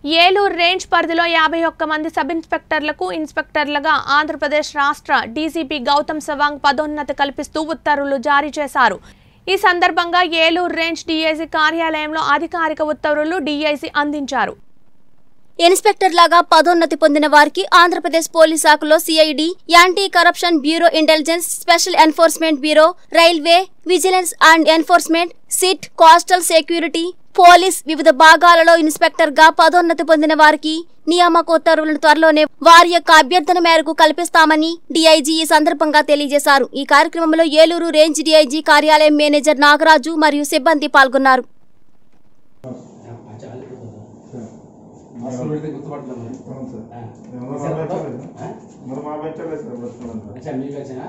Eluru range పరిధిలో యాభై ఒక్క మంది సబ్ ఇన్స్పెక్టర్లకు ఇన్స్పెక్టర్లుగా ఆంధ్రప్రదేశ్ రాష్ట్ర డీసీపీ గౌతమ్ సవాంగ్ పదోన్నతి కల్పిస్తూ ఉత్తర్వులు జారీ చేశారు ఈ సందర్భంగా ఏలూరు రేంజ్ డీఐజీ కార్యాలయంలో అధికారిక ఉత్తర్వులు డీఐజీ అందించారు ఇన్స్పెక్టర్ లాగా పదోన్నతి పొందిన వారికి ఆంధ్రప్రదేశ్ పోలీస్ శాఖలో CID anti corruption bureau intelligence special enforcement bureau railway vigilance and enforcement SIT coastal security police వివిధ భాగాలలో ఇన్స్పెక్టర్ గా పదోన్నతి పొందిన వారికి నియామక ఉత్తర్వులను త్వరలోనే వారి యొక్క అభ్యర్థన మేరకు కల్పిస్తామని డీఐజీ ఈ సందర్భంగా తెలియజేశారు ఈ కార్యక్రమంలో ఏలూరు రేంజ్ డీఐజీ కార్యాలయం మేనేజర్ నాగరాజు మరియు సిబ్బంది పాల్గొన్నారు హాస్టల్ పెడితే గుర్తుపట్టలేదు అవును సార్. ఆ. ఎవరో సార్, మా పెట్టలేదు. ఆ? మరి మా పెట్టలేదు సార్ వస్తున్నాను సార్. అచ్చా మీకు వచ్చానా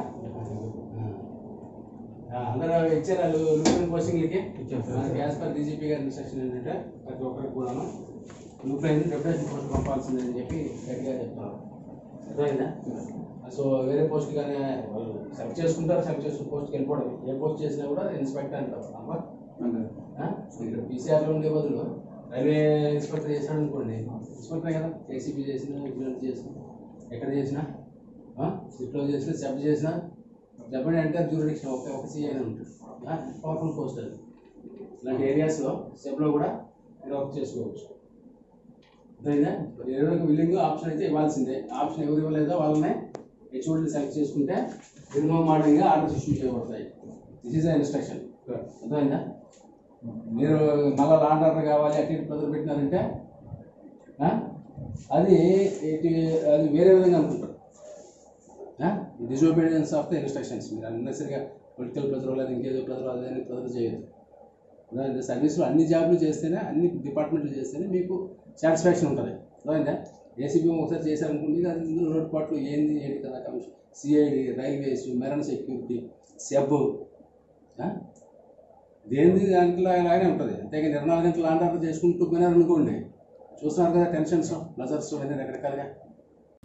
ఆ, అందరూ ఇచ్చారు వాళ్ళు లూప్లైన్ పోస్టింగ్లకి మనకి యాజ్ పర్ డీజీపీ గారి ఇన్స్ట్రక్షన్ ఏంటంటే ప్రతి ఒక్కరికి కూడాను లూప్లైన్ డెప్యుటేషన్ పోస్ట్ పంపాల్సిందని చెప్పి గట్టిగా చెప్తున్నారు అర్థమైందా సో వేరే పోస్ట్ కానీ వాళ్ళు సెలెక్ట్ చేసుకుంటారు సెలెక్ట్ చేసుకున్న పోస్ట్కి వెళ్ళిపోవడం ఏ పోస్ట్ చేసినా కూడా ఇన్స్పెక్టర్ అంటారు అమ్మా ఆ? ఇక్కడ పీసీఆర్లో ఉండే బదులు రైల్వే ఇన్స్పెక్టర్ చేశాడు అనుకోండి ఇన్స్పెక్టరే కదా ఏసీపీ చేసిన విజిలెన్స్ చేసిన ఎక్కడ చేసినా సిట్లో చేసినా సెబ్ చేసినా డెబ్బై అంటే జ్యూరిడిక్షన్ ఒక ఒక సీఐ ఉంటుంది పవర్ఫుల్ పోస్ట్ అది ఇలాంటి ఏరియాస్లో సెబ్లో కూడా మీరు వర్క్ చేసుకోవచ్చు అర్థమైందా ఎవరికి విల్లింగ్ ఆప్షన్ అయితే ఇవ్వాల్సిందే ఆప్షన్ ఎవరు ఇవ్వలేదో వాళ్ళనే హెచ్ఓడిని సెలెక్ట్ చేసుకుంటే మినిమం మోడలింగ్గా ఆర్డర్స్ ఇష్యూ చేయబడతాయి దిస్ ఈజ్ ఇన్స్ట్రక్షన్ అర్థమైందా మీరు మళ్ళీ లాండ్ ఆర్డర్ కావాలి అటు ఇటు ప్రజలు పెట్టినారంటే ఆ? అది ఇటు అది వేరే విధంగా అనుకుంటారు డిజోబీడియన్స్ ఆఫ్ ద ఇన్స్ట్రక్షన్స్ మీరు అన్నెసరిగా పొలిటికల్ ప్రెజర్ లేదా ఇంకేదో ప్రెజర్ అదే ప్రెజర్ చేయొద్దు అర్థమైందా సర్వీస్లో అన్ని జాబ్లు చేస్తేనే అన్ని డిపార్ట్మెంట్లు చేస్తేనే మీకు సాటిస్ఫాక్షన్ ఉంటుంది అర్థమైందా ఏసీబీ ఒకసారి చేశారనుకోండి అది ఇందులో లోటుపాట్లు ఏంది ఏంటి కదా commission CID railways marine security SEB దేనిది దాంట్లో అలాగే ఉంటుంది అంతేగా ఇరవై నాలుగు గంటలు లాండ్ ఆర్డర్ చేసుకుంటూ పోయినారు అనుకోండి చూస్తున్నారు కదా టెన్షన్స్ ప్లజర్స్ అన్నీ రకరకాలుగా